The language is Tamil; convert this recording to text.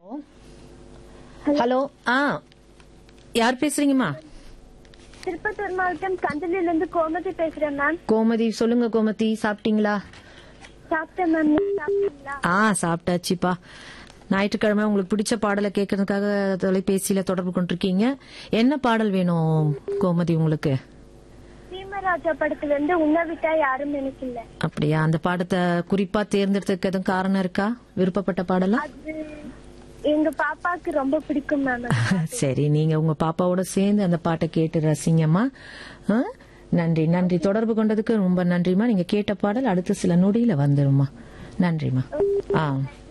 ஹலோ ஆ யார் பேசுறீங்கம்மா திருப்பத்தூர் மாவட்டம் கந்தலில இருந்து கோமதி பேசுறேன் மேம் கோமதி சொல்லுங்க கோமதி சாப்பிட்டீங்களா சாப்பிட்டேன் மேம் நீங்க சாப்பிட்டீங்களா ஆ சாப்பிட்டாச்சுப்பா ஞாயிற்றுக்கிழமை உங்களுக்கு பிடிச்ச பாடலை கேட்கறதுக்காக தொலைபேசியில தொடர்பு கொண்டிருக்கீங்க என்ன பாடல் வேணும் கோமதி உங்களுக்கு சீமராஜா படத்துல இருந்து உன்னை விட்டா யாரும் எனக்கு இல்ல அப்படியா அந்த பாடத்தை குறிப்பா தேர்ந்தெடுத்ததுக்கு எதுவும் காரணம் இருக்கா விருப்பப்பட்ட பாடலா அது எங்க பாப்பாக்கு ரொம்ப பிடிக்கும் மேம் சரி நீங்க உங்க பாப்பாவோட சேர்ந்து அந்த பாட்டை கேட்டு ரசிங்கம்மா ஆ? நன்றி நன்றி தொடர்பு கொண்டதுக்கு ரொம்ப நன்றிமா நீங்க கேட்ட பாடல் அடுத்த சில நொடியில வந்துருமா நன்றிமா ஆ